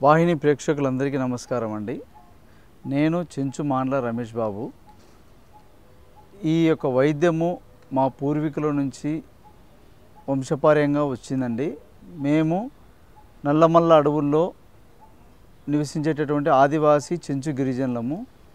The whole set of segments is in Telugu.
వాహిని ప్రేక్షకులందరికీ నమస్కారం అండి నేను చెంచు మాండ్ల రమేష్ బాబు ఈ యొక్క వైద్యము మా పూర్వీకుల నుంచి వంశపార్యంగా వచ్చిందండి మేము నల్లమల్ల అడవుల్లో నివసించేటటువంటి ఆదివాసీ చెంచు గిరిజనులము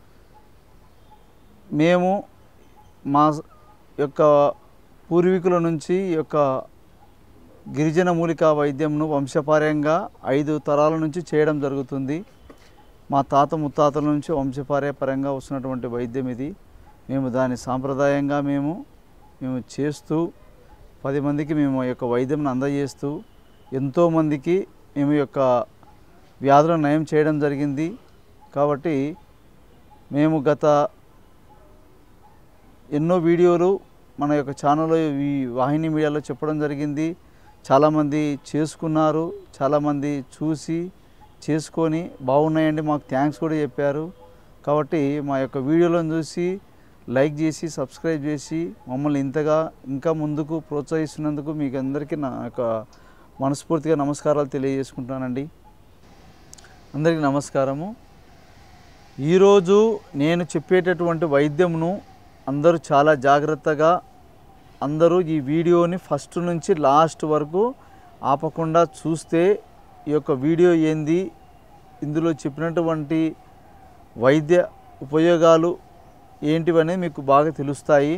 మేము మా యొక్క పూర్వీకుల నుంచి ఈ యొక్క గిరిజన మూలికా వైద్యంను వంశపార్యంగా ఐదు తరాల నుంచి చేయడం జరుగుతుంది మా తాత ముత్తాతల నుంచి వంశపార్యపరంగా వస్తున్నటువంటి వైద్యం ఇది మేము దాన్ని సాంప్రదాయంగా మేము మేము చేస్తూ పది మందికి మేము ఈ యొక్క వైద్యంను అందజేస్తూ ఎంతోమందికి మేము ఈ యొక్క వ్యాధులను నయం చేయడం జరిగింది కాబట్టి మేము గత ఎన్నో వీడియోలు మన యొక్క ఛానల్లో ఈ వాహిని మీడియాలో చెప్పడం జరిగింది చాలామంది చేసుకున్నారు చాలామంది చూసి చేసుకొని బాగున్నాయండి మాకు థ్యాంక్స్ కూడా చెప్పారు కాబట్టి మా యొక్క వీడియోలను చూసి లైక్ చేసి సబ్స్క్రైబ్ చేసి మమ్మల్ని ఇంతగా ఇంకా ముందుకు ప్రోత్సహిస్తున్నందుకు మీకు అందరికీ నా యొక్క మనస్ఫూర్తిగా నమస్కారాలు తెలియజేసుకుంటానండి అందరికీ నమస్కారము ఈరోజు నేను చెప్పేటటువంటి వైద్యమును అందరూ చాలా జాగ్రత్తగా అందరూ ఈ వీడియోని ఫస్ట్ నుంచి లాస్ట్ వరకు ఆపకుండా చూస్తే ఈ యొక్క వీడియో ఏంది ఇందులో చెప్పినటువంటి వైద్య ఉపయోగాలు ఏంటివని మీకు బాగా తెలుస్తాయి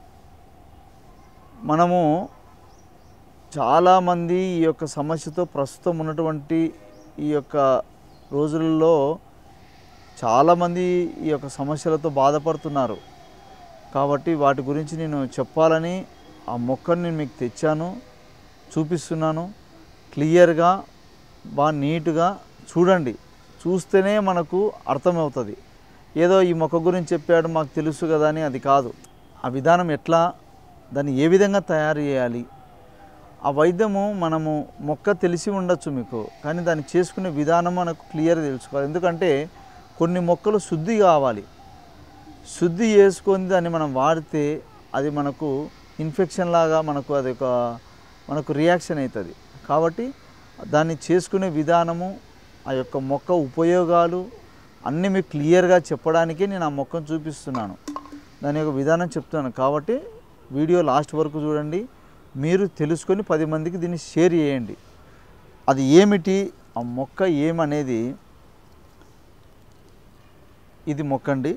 మనము చాలామంది ఈ యొక్క సమస్యతో ప్రస్తుతం ఉన్నటువంటి ఈ యొక్క రోజులలో చాలామంది ఈ యొక్క సమస్యలతో బాధపడుతున్నారు కాబట్టి వాటి గురించి నేను చెప్పాలని ఆ మొక్కను నేను మీకు తెచ్చాను చూపిస్తున్నాను క్లియర్గా బాగా నీట్గా చూడండి చూస్తేనే మనకు అర్థమవుతుంది ఏదో ఈ మొక్క గురించి చెప్పాడు మాకు తెలుసు కదా అని అది కాదు ఆ విధానం ఎట్లా దాన్ని ఏ విధంగా తయారు చేయాలి ఆ వైద్యము మనము మొక్క తెలిసి ఉండొచ్చు మీకు కానీ దాన్ని చేసుకునే విధానం మనకు క్లియర్ తెలుసుకోవాలి ఎందుకంటే కొన్ని మొక్కలు శుద్ధి కావాలి శుద్ధి చేసుకొని దాన్ని మనం వాడితే అది మనకు ఇన్ఫెక్షన్ లాగా మనకు అది ఒక మనకు రియాక్షన్ అవుతుంది కాబట్టి దాన్ని చేసుకునే విధానము ఆ యొక్క మొక్క ఉపయోగాలు అన్నీ మీకు క్లియర్గా చెప్పడానికి నేను ఆ మొక్కను చూపిస్తున్నాను దాని యొక్క విధానం చెప్తున్నాను కాబట్టి వీడియో లాస్ట్ వరకు చూడండి మీరు తెలుసుకొని పది మందికి దీన్ని షేర్ చేయండి అది ఏమిటి ఆ మొక్క ఏమనేది ఇది మొక్క అండి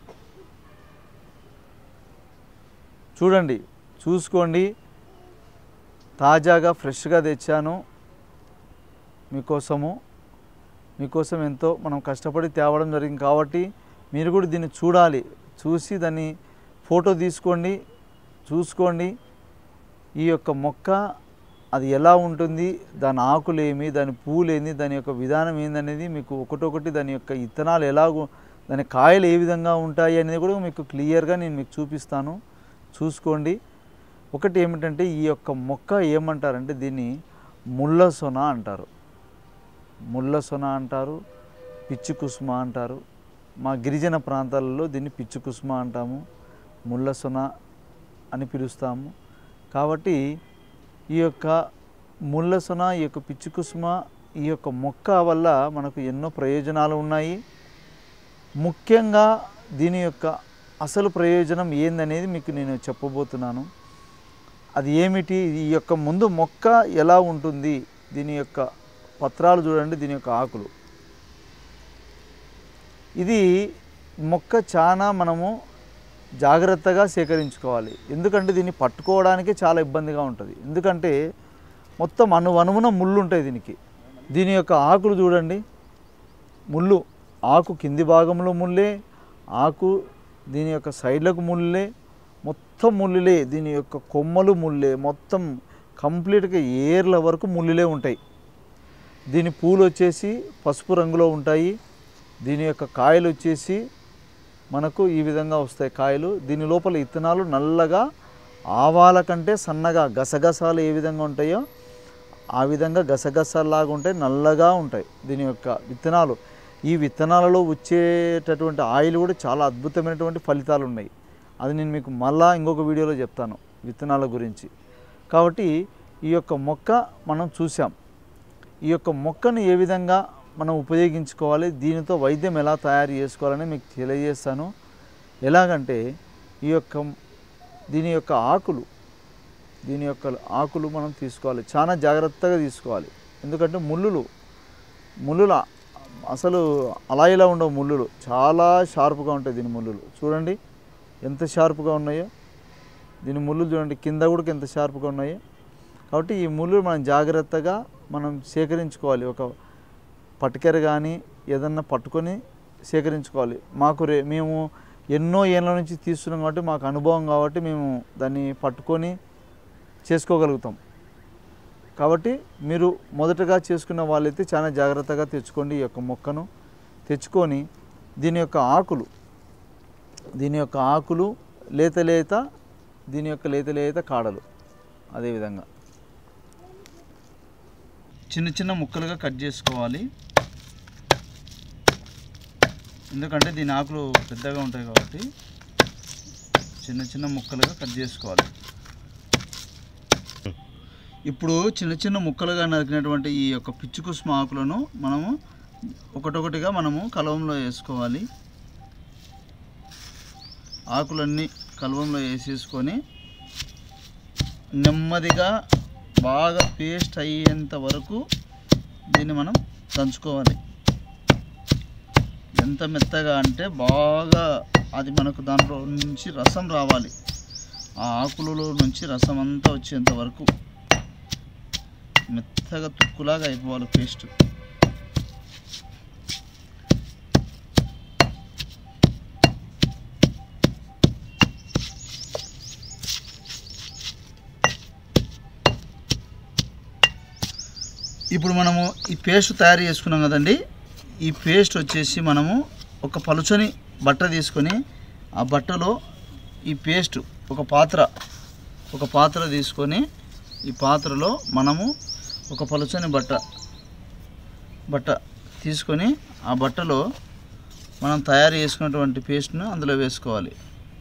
చూడండి చూసుకోండి తాజాగా ఫ్రెష్గా తెచ్చాను మీకోసము మీకోసం ఎంతో మనం కష్టపడి తేవడం జరిగింది కాబట్టి మీరు కూడా దీన్ని చూడాలి చూసి దాన్ని ఫోటో తీసుకోండి చూసుకోండి ఈ యొక్క మొక్క అది ఎలా ఉంటుంది దాని ఆకులు ఏమి దాని పూలు ఏంది దాని యొక్క విధానం ఏందనేది మీకు ఒకటొకటి దాని యొక్క ఇత్తనాలు ఎలాగో దాని కాయలు ఏ విధంగా ఉంటాయి అనేది కూడా మీకు క్లియర్గా నేను మీకు చూపిస్తాను చూసుకోండి ఒకటి ఏమిటంటే ఈ యొక్క మొక్క ఏమంటారంటే దీన్ని ముళ్ళ సొన అంటారు ముళ్ళ సొన అంటారు పిచ్చి కుసుమ అంటారు మా గిరిజన ప్రాంతాలలో దీన్ని పిచ్చి కుసుమ అంటాము ముళ్ళ సొన అని పిలుస్తాము కాబట్టి ఈ యొక్క ముళ్ళ సొన ఈ యొక్క పిచ్చి కుసుమ ఈ యొక్క మొక్క వల్ల మనకు ఎన్నో ప్రయోజనాలు ఉన్నాయి ముఖ్యంగా దీని యొక్క అసలు ప్రయోజనం ఏందనేది మీకు నేను చెప్పబోతున్నాను అది ఏమిటి ఈ యొక్క ముందు మొక్క ఎలా ఉంటుంది దీని యొక్క పత్రాలు చూడండి దీని యొక్క ఆకులు ఇది మొక్క చాలా మనము జాగ్రత్తగా సేకరించుకోవాలి ఎందుకంటే దీన్ని పట్టుకోవడానికి చాలా ఇబ్బందిగా ఉంటుంది ఎందుకంటే మొత్తం అను అనుమున ముళ్ళు ఉంటాయి దీనికి దీని యొక్క ఆకులు చూడండి ముళ్ళు ఆకు కింది భాగంలో ముళ్ళే ఆకు దీని యొక్క సైడ్లకు ముళ్ళే మొత్తం ముళ్ళులే దీని యొక్క కొమ్మలు ముళ్ళే మొత్తం కంప్లీట్గా ఏర్ల వరకు ముళ్ళులే ఉంటాయి దీని పూలు వచ్చేసి పసుపు రంగులో ఉంటాయి దీని యొక్క కాయలు వచ్చేసి మనకు ఈ విధంగా వస్తాయి కాయలు దీని లోపల ఇత్తనాలు నల్లగా ఆవాల కంటే సన్నగా గసగసాలు ఏ విధంగా ఉంటాయో ఆ విధంగా గసగసాలాగా ఉంటాయి నల్లగా ఉంటాయి దీని యొక్క విత్తనాలు ఈ విత్తనాలలో వచ్చేటటువంటి ఆయిల్ కూడా చాలా అద్భుతమైనటువంటి ఫలితాలు ఉన్నాయి అది నేను మీకు మళ్ళా ఇంకొక వీడియోలో చెప్తాను విత్తనాల గురించి కాబట్టి ఈ యొక్క మొక్క మనం చూసాం ఈ యొక్క మొక్కను ఏ విధంగా మనం ఉపయోగించుకోవాలి దీనితో వైద్యం ఎలా తయారు చేసుకోవాలని మీకు తెలియజేస్తాను ఎలాగంటే ఈ యొక్క దీని యొక్క ఆకులు దీని యొక్క ఆకులు మనం తీసుకోవాలి చాలా జాగ్రత్తగా తీసుకోవాలి ఎందుకంటే ముళ్ళులు ముళ్ళుల అసలు అలా ఇలా ఉండవు ముళ్ళులు చాలా షార్ప్గా ఉంటాయి దీని ముళ్ళులు చూడండి ఎంత షార్ప్గా ఉన్నాయో దీని ముళ్ళు చూడండి కింద కూడా ఎంత షార్ప్గా ఉన్నాయో కాబట్టి ఈ ముళ్ళు మనం జాగ్రత్తగా మనం సేకరించుకోవాలి ఒక పట్టుకెర కానీ ఏదన్నా పట్టుకొని సేకరించుకోవాలి మాకు రే మేము ఎన్నో ఏళ్ళ నుంచి తీస్తున్నాం కాబట్టి మాకు అనుభవం కాబట్టి మేము దాన్ని పట్టుకొని చేసుకోగలుగుతాం కాబట్టి మీరు మొదటగా చేసుకున్న వాళ్ళైతే చాలా జాగ్రత్తగా తెచ్చుకోండి ఈ యొక్క మొక్కను తెచ్చుకొని దీని యొక్క ఆకులు దీని యొక్క ఆకులు లేత లేత దీని యొక్క లేత లేత కాడలు అదేవిధంగా చిన్న చిన్న ముక్కలుగా కట్ చేసుకోవాలి ఎందుకంటే దీని ఆకులు పెద్దగా ఉంటాయి కాబట్టి చిన్న చిన్న ముక్కలుగా కట్ చేసుకోవాలి ఇప్పుడు చిన్న చిన్న ముక్కలుగా నరికినటువంటి ఈ యొక్క పిచ్చి కుసుమ ఆకులను మనము ఒకటొకటిగా మనము కలవంలో వేసుకోవాలి ఆకులన్నీ కలవంలో వేసేసుకొని నెమ్మదిగా బాగా పేస్ట్ అయ్యేంత వరకు దీన్ని మనం దంచుకోవాలి ఎంత మెత్తగా అంటే బాగా అది మనకు దాంట్లో నుంచి రసం రావాలి ఆ ఆకులలో నుంచి రసం అంతా వచ్చేంత వరకు మెత్తగా తుక్కులాగా అయిపోవాలి పేస్ట్ ఇప్పుడు మనము ఈ పేస్ట్ తయారు చేసుకున్నాం కదండి ఈ పేస్ట్ వచ్చేసి మనము ఒక పలుచని బట్ట తీసుకొని ఆ బట్టలో ఈ పేస్ట్ ఒక పాత్ర ఒక పాత్ర తీసుకొని ఈ పాత్రలో మనము ఒక పలుచని బట్ట బట్ట తీసుకొని ఆ బట్టలో మనం తయారు చేసుకున్నటువంటి పేస్ట్ను అందులో వేసుకోవాలి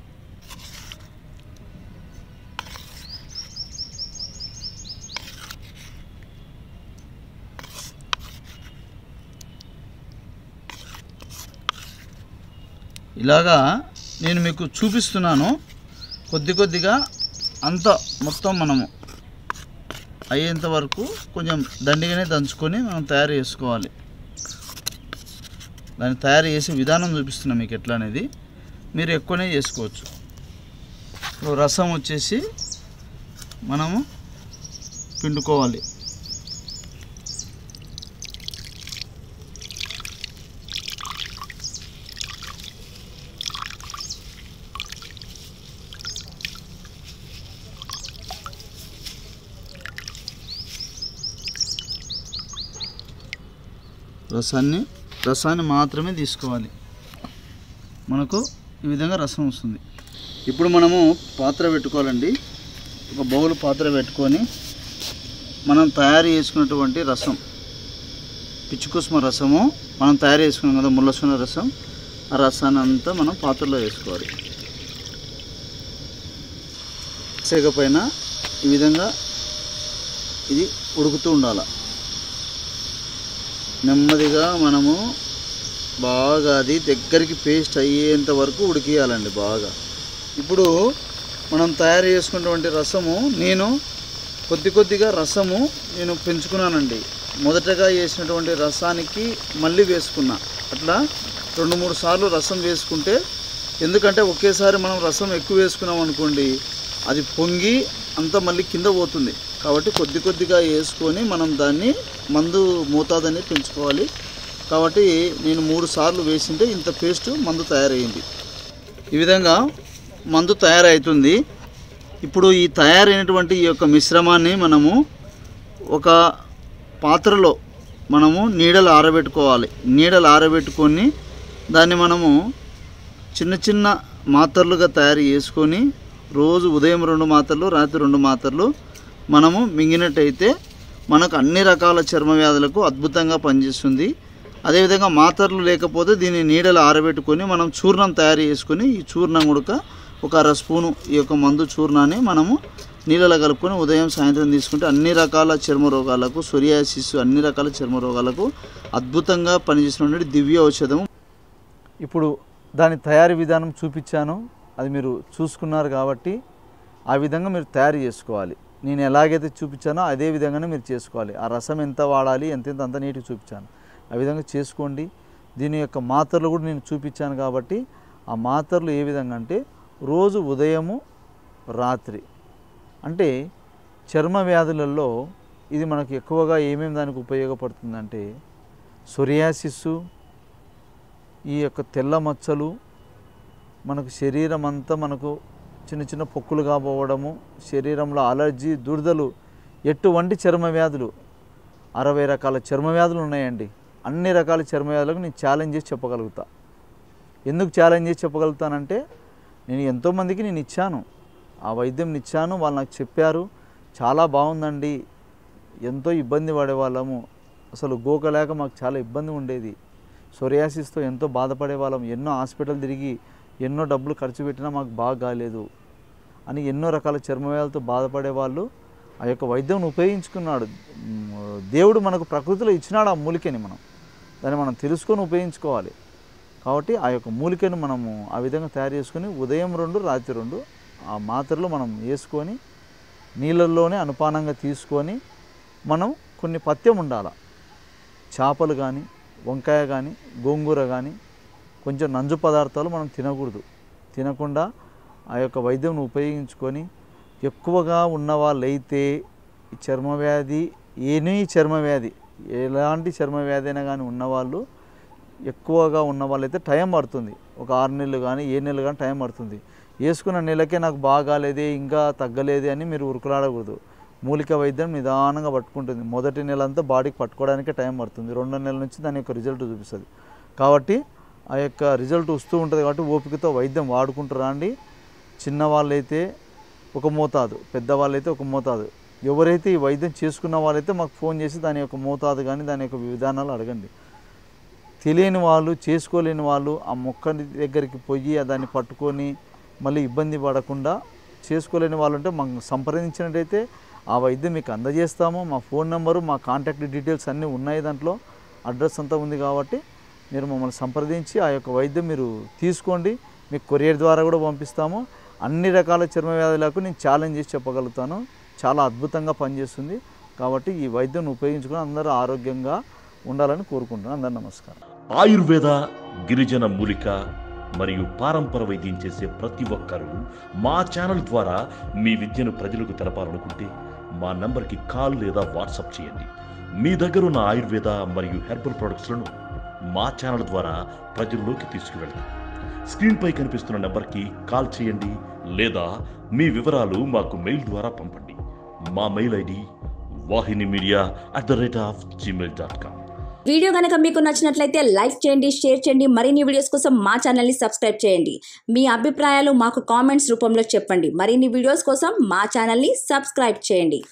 ఇలాగా నేను మీకు చూపిస్తున్నాను కొద్ది కొద్దిగా అంత మొత్తం మనము అయ్యేంత వరకు కొంచెం దండిగానే దంచుకొని మనం తయారు చేసుకోవాలి దాన్ని తయారు చేసే విధానం చూపిస్తున్నాను మీకు ఎట్లా అనేది మీరు ఎక్కువనే చేసుకోవచ్చు ఇప్పుడు రసం వచ్చేసి మనము పిండుకోవాలి రసాన్ని రసాన్ని మాత్రమే తీసుకోవాలి మనకు ఈ విధంగా రసం వస్తుంది ఇప్పుడు మనము పాత్ర పెట్టుకోవాలండి ఒక బౌల్ పాత్ర పెట్టుకొని మనం తయారు చేసుకున్నటువంటి రసం పిచ్చికుసుమ రసము మనం తయారు చేసుకున్నాం కదా ముల్లసున రసం ఆ రసాన్ని అంతా మనం పాత్రలో వేసుకోవాలి సేగ పైన ఈ విధంగా ఇది ఉడుకుతూ ఉండాలి నెమ్మదిగా మనము బాగా అది దగ్గరికి పేస్ట్ అయ్యేంత వరకు ఉడికియాలండి బాగా ఇప్పుడు మనం తయారు చేసుకున్నటువంటి రసము నేను కొద్ది కొద్దిగా రసము నేను పెంచుకున్నానండి మొదటగా వేసినటువంటి రసానికి మళ్ళీ వేసుకున్నా అట్లా రెండు మూడు సార్లు రసం వేసుకుంటే ఎందుకంటే ఒకేసారి మనం రసం ఎక్కువ వేసుకున్నాం అనుకోండి అది పొంగి అంతా మళ్ళీ కింద పోతుంది కాబట్టి కొద్ది కొద్దిగా వేసుకొని మనం దాన్ని మందు మోతాదని పెంచుకోవాలి కాబట్టి నేను మూడు సార్లు వేసింటే ఇంత పేస్ట్ మందు తయారయ్యింది ఈ విధంగా మందు తయారవుతుంది ఇప్పుడు ఈ తయారైనటువంటి ఈ యొక్క మిశ్రమాన్ని మనము ఒక పాత్రలో మనము నీడలు ఆరబెట్టుకోవాలి నీడలు ఆరబెట్టుకొని దాన్ని మనము చిన్న చిన్న మాత్రలుగా తయారు చేసుకొని రోజు ఉదయం రెండు మాత్రలు రాత్రి రెండు మాత్రలు మనము మింగినట్టయితే మనకు అన్ని రకాల చర్మ వ్యాధులకు అద్భుతంగా పనిచేస్తుంది అదేవిధంగా మాత్రలు లేకపోతే దీన్ని నీడలు ఆరబెట్టుకొని మనం చూర్ణం తయారు చేసుకొని ఈ చూర్ణం ఉడక ఒక అర స్పూను ఈ యొక్క మందు చూర్ణాన్ని మనము నీళ్ళలో కలుపుకొని ఉదయం సాయంత్రం తీసుకుంటే అన్ని రకాల చర్మ రోగాలకు సొరియాసిస్ అన్ని రకాల చర్మ రోగాలకు అద్భుతంగా పనిచేసినటువంటి దివ్య ఔషధం ఇప్పుడు దాని తయారీ విధానం చూపించాను అది మీరు చూసుకున్నారు కాబట్టి ఆ విధంగా మీరు తయారు చేసుకోవాలి నేను ఎలాగైతే చూపించానో అదే విధంగానే మీరు చేసుకోవాలి ఆ రసం ఎంత వాడాలి ఎంత ఎంత అంత నీటికి చూపించాను ఆ విధంగా చేసుకోండి దీని యొక్క మాత్రలు కూడా నేను చూపించాను కాబట్టి ఆ మాత్రలు ఏ విధంగా అంటే రోజు ఉదయము రాత్రి అంటే చర్మ వ్యాధులలో ఇది మనకు ఎక్కువగా ఏమేమి దానికి ఉపయోగపడుతుందంటే సొరియాసిస్సు ఈ యొక్క తెల్ల మచ్చలు మనకు శరీరం అంతా మనకు చిన్న చిన్న పొక్కులుగా పోవడము శరీరంలో అలర్జీ దురదలు ఎటువంటి చర్మ వ్యాధులు అరవై రకాల చర్మ వ్యాధులు ఉన్నాయండి అన్ని రకాల చర్మ వ్యాధులకు నేను ఛాలెంజ్ చేసి చెప్పగలుగుతా ఎందుకు ఛాలెంజ్ చేసి చెప్పగలుగుతానంటే నేను ఎంతోమందికి నేను ఇచ్చాను ఆ వైద్యం ఇచ్చాను వాళ్ళు నాకు చెప్పారు చాలా బాగుందండి ఎంతో ఇబ్బంది పడేవాళ్ళము అసలు గోకలేక మాకు చాలా ఇబ్బంది ఉండేది సొరియాసిస్తో ఎంతో బాధపడే వాళ్ళం ఎన్నో హాస్పిటల్ తిరిగి ఎన్నో డబ్బులు ఖర్చు పెట్టినా మాకు బాగా కాలేదు అని ఎన్నో రకాల చర్మవ్యాధులతో బాధపడే వాళ్ళు ఆ యొక్క వైద్యం ఉపయోగించుకున్నాడు మ్, దేవుడు మనకు ప్రకృతిలో ఇచ్చినాడు ఆ మూలికని మనం దాన్ని మనం తెలుసుకొని ఉపయోగించుకోవాలి కాబట్టి ఆ యొక్క మూలికను మనము ఆ విధంగా తయారు చేసుకొని ఉదయం రెండు రాత్రి రెండు ఆ మాత్రలు మనం వేసుకొని నీళ్ళల్లోనే అనుపానంగా తీసుకొని మనం కొన్ని పథ్యం ఉండాలి చేపలు కానీ వంకాయ కానీ గోంగూర కానీ కొంచెం నంజు పదార్థాలు మనం తినకూడదు తినకుండా ఆ యొక్క వైద్యం ఉపయోగించుకొని ఎక్కువగా ఉన్న వాళ్ళైతే ఈ చర్మవ్యాధి ఎనీ చర్మవ్యాధి ఎలాంటి చర్మవ్యాధి అయినా కానీ ఉన్నవాళ్ళు ఎక్కువగా ఉన్న వాళ్ళైతే టైం పడుతుంది ఒక ఆరు నెలలు కానీ ఏ నెలలు కానీ టైం పడుతుంది వేసుకున్న నెలకే నాకు బాగాలేదే ఇంకా తగ్గలేదే అని మీరు ఉరుకులాడకూడదు మూలిక వైద్యం నిదానంగా పట్టుకుంటుంది మొదటి నెల అంతా బాడీకి పట్టుకోవడానికే టైం పడుతుంది రెండో నెలల నుంచి దాని యొక్క రిజల్ట్ చూపిస్తుంది కాబట్టి ఆ యొక్క రిజల్ట్ వస్తూ ఉంటుంది కాబట్టి ఓపికతో వైద్యం వాడుకుంటూ రండి చిన్నవాళ్ళైతే ఒక మోతాదు పెద్దవాళ్ళైతే ఒక మోతాదు ఎవరైతే ఈ వైద్యం చేసుకున్న వాళ్ళైతే మాకు ఫోన్ చేసి దాని యొక్క మోతాదు కానీ దాని యొక్క విధానాలు అడగండి తెలియని వాళ్ళు చేసుకోలేని వాళ్ళు ఆ మొక్క దగ్గరికి పోయి ఆ దాన్ని పట్టుకొని మళ్ళీ ఇబ్బంది పడకుండా చేసుకోలేని వాళ్ళు ఉంటే మాకు సంప్రదించినట్టయితే ఆ వైద్యం మీకు అందజేస్తాము మా ఫోన్ నెంబరు మా కాంటాక్ట్ డీటెయిల్స్ అన్నీ ఉన్నాయి దాంట్లో అడ్రస్ అంతా ఉంది కాబట్టి మీరు మమ్మల్ని సంప్రదించి ఆ యొక్క వైద్యం మీరు తీసుకోండి మీకు కొరియర్ ద్వారా కూడా పంపిస్తాము అన్ని రకాల చర్మ వ్యాధులకు నేను ఛాలెంజ్ చేసి చెప్పగలుగుతాను చాలా అద్భుతంగా పనిచేస్తుంది కాబట్టి ఈ వైద్యం ఉపయోగించుకుని అందరూ ఆరోగ్యంగా ఉండాలని కోరుకుంటున్నాను అందరు నమస్కారం ఆయుర్వేద గిరిజన మూలిక మరియు పారంపర వైద్యం చేసే ప్రతి ఒక్కరూ మా ఛానల్ ద్వారా మీ విద్యను ప్రజలకు తెలపాలనుకుంటే మా నంబర్కి కాల్ లేదా వాట్సాప్ చేయండి మీ దగ్గర ఉన్న ఆయుర్వేద మరియు హెర్బల్ ప్రొడక్ట్స్లను మా ఛానల్ ద్వారా ప్రజల్లోకి తీసుకువెళ్తాం స్క్రీన్పై కనిపిస్తున్న నెంబర్కి కాల్ చేయండి లేదా మీ వివరాలు మాకు మెయిల్ ద్వారా పంపండి మా mail ID Vahini media at the rate of Gmail dot com video కనుక మీకు నచ్చినట్లయితే లైక్ చేయండి షేర్ చేయండి మరిన్ని వీడియోస్ కోసం మా ఛానల్ని సబ్స్క్రైబ్ చేయండి మీ అభిప్రాయాలు మాకు కామెంట్స్ రూపంలో చెప్పండి మరిన్ని వీడియోస్ కోసం మా ఛానల్ని సబ్స్క్రైబ్ చేయండి